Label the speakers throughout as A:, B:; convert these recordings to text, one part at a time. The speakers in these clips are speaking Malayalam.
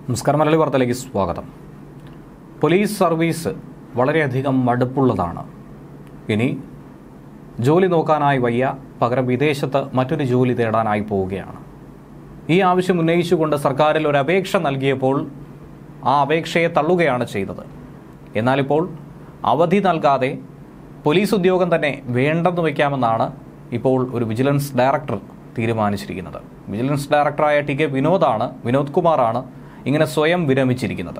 A: നമസ്കാരം മലയാളി വാർത്തയിലേക്ക് സ്വാഗതം പോലീസ് സർവീസ് വളരെയധികം മടുപ്പുള്ളതാണ് ഇനി ജോലി നോക്കാനായി വയ്യ പകരം വിദേശത്ത് മറ്റൊരു ജോലി തേടാനായി പോവുകയാണ് ഈ ആവശ്യം ഉന്നയിച്ചുകൊണ്ട് സർക്കാരിൽ ഒരു അപേക്ഷ നൽകിയപ്പോൾ ആ അപേക്ഷയെ തള്ളുകയാണ് ചെയ്തത് എന്നാലിപ്പോൾ അവധി നൽകാതെ പോലീസ് ഉദ്യോഗം തന്നെ വേണ്ടെന്ന് വയ്ക്കാമെന്നാണ് ഇപ്പോൾ ഒരു വിജിലൻസ് ഡയറക്ടർ തീരുമാനിച്ചിരിക്കുന്നത് വിജിലൻസ് ഡയറക്ടറായ ടി കെ വിനോദാണ് വിനോദ് കുമാറാണ് ഇങ്ങനെ സ്വയം വിരമിച്ചിരിക്കുന്നത്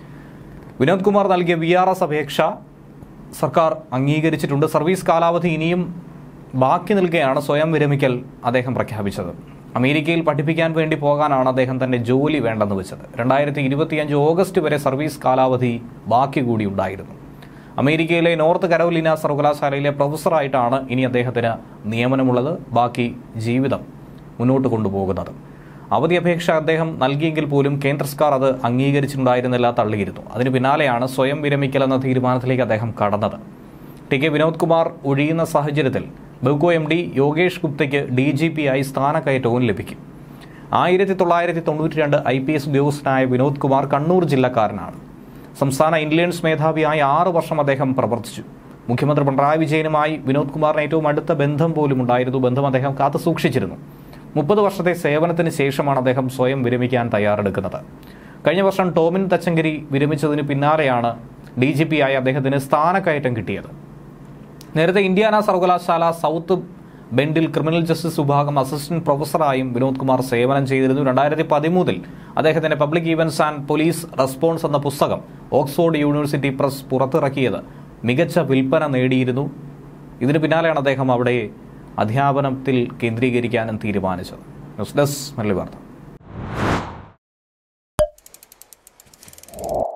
A: വിനോദ് കുമാർ നൽകിയ വി ആർ എസ് അപേക്ഷ സർക്കാർ അംഗീകരിച്ചിട്ടുണ്ട് സർവീസ് കാലാവധി ഇനിയും ബാക്കി നിൽക്കുകയാണ് സ്വയം വിരമിക്കൽ അദ്ദേഹം പ്രഖ്യാപിച്ചത് അമേരിക്കയിൽ പഠിപ്പിക്കാൻ വേണ്ടി പോകാനാണ് അദ്ദേഹം തന്റെ ജോലി വേണ്ടെന്ന് വെച്ചത് രണ്ടായിരത്തി ഇരുപത്തിയഞ്ച് ഓഗസ്റ്റ് വരെ സർവീസ് കാലാവധി ബാക്കി കൂടി ഉണ്ടായിരുന്നു അമേരിക്കയിലെ നോർത്ത് കരോലിന സർവകലാശാലയിലെ പ്രൊഫസറായിട്ടാണ് ഇനി അദ്ദേഹത്തിന് നിയമനമുള്ളത് ബാക്കി ജീവിതം മുന്നോട്ട് കൊണ്ടുപോകുന്നത് അവധി അപേക്ഷ അദ്ദേഹം നൽകിയെങ്കിൽ പോലും കേന്ദ്ര സർക്കാർ അത് അംഗീകരിച്ചിട്ടുണ്ടായിരുന്നില്ല തള്ളിയിരുന്നു അതിന് പിന്നാലെയാണ് സ്വയം വിരമിക്കൽ എന്ന തീരുമാനത്തിലേക്ക് അദ്ദേഹം കടന്നത് ടി കെ വിനോദ് കുമാർ ഒഴിയുന്ന സാഹചര്യത്തിൽ ബെവ്കോ എം ഡി യോഗേഷ് ഗുപ്തയ്ക്ക് ഡി ജി പി ആയി സ്ഥാനക്കയറ്റവും ലഭിക്കും ആയിരത്തി തൊള്ളായിരത്തി തൊണ്ണൂറ്റി രണ്ട് ഐ പി എസ് ഉദ്യോഗസ്ഥനായ വിനോദ് കുമാർ കണ്ണൂർ ജില്ലക്കാരനാണ് സംസ്ഥാന ഇന്റലിജൻസ് മേധാവിയായി ആറ് വർഷം അദ്ദേഹം പ്രവർത്തിച്ചു മുഖ്യമന്ത്രി പിണറായി വിജയനുമായി വിനോദ് കുമാറിന് ഏറ്റവും അടുത്ത ബന്ധം പോലും ഉണ്ടായിരുന്നു ബന്ധം അദ്ദേഹം കാത്തു സൂക്ഷിച്ചിരുന്നു മുപ്പത് വർഷത്തെ സേവനത്തിന് ശേഷമാണ് അദ്ദേഹം സ്വയം വിരമിക്കാൻ തയ്യാറെടുക്കുന്നത് കഴിഞ്ഞ വർഷം ടോമിൻ തച്ചങ്കരി വിരമിച്ചതിന് പിന്നാലെയാണ് ഡി ജി പി ആയി അദ്ദേഹത്തിന് സ്ഥാനക്കയറ്റം കിട്ടിയത് നേരത്തെ ഇന്ത്യാന സർവകലാശാല സൗത്ത് ബെൻഡിൽ ക്രിമിനൽ ജസ്റ്റിസ് വിഭാഗം അസിസ്റ്റന്റ് പ്രൊഫസറായും വിനോദ് കുമാർ സേവനം ചെയ്തിരുന്നു രണ്ടായിരത്തി പതിമൂന്നിൽ അദ്ദേഹത്തിന്റെ പബ്ലിക് ഈവൻസ് ആൻഡ് പോലീസ് റെസ്പോൺസ് എന്ന പുസ്തകം ഓക്സ്ഫോർഡ് യൂണിവേഴ്സിറ്റി പ്രസ് പുറത്തിറക്കിയത് മികച്ച വിൽപ്പന നേടിയിരുന്നു ഇതിന് പിന്നാലെയാണ് അദ്ദേഹം അവിടെ അധ്യാപനത്തിൽ കേന്ദ്രീകരിക്കാനും തീരുമാനിച്ചത് ന്യൂസ് ഡെസ്ക് മല്ലി വാർത്ത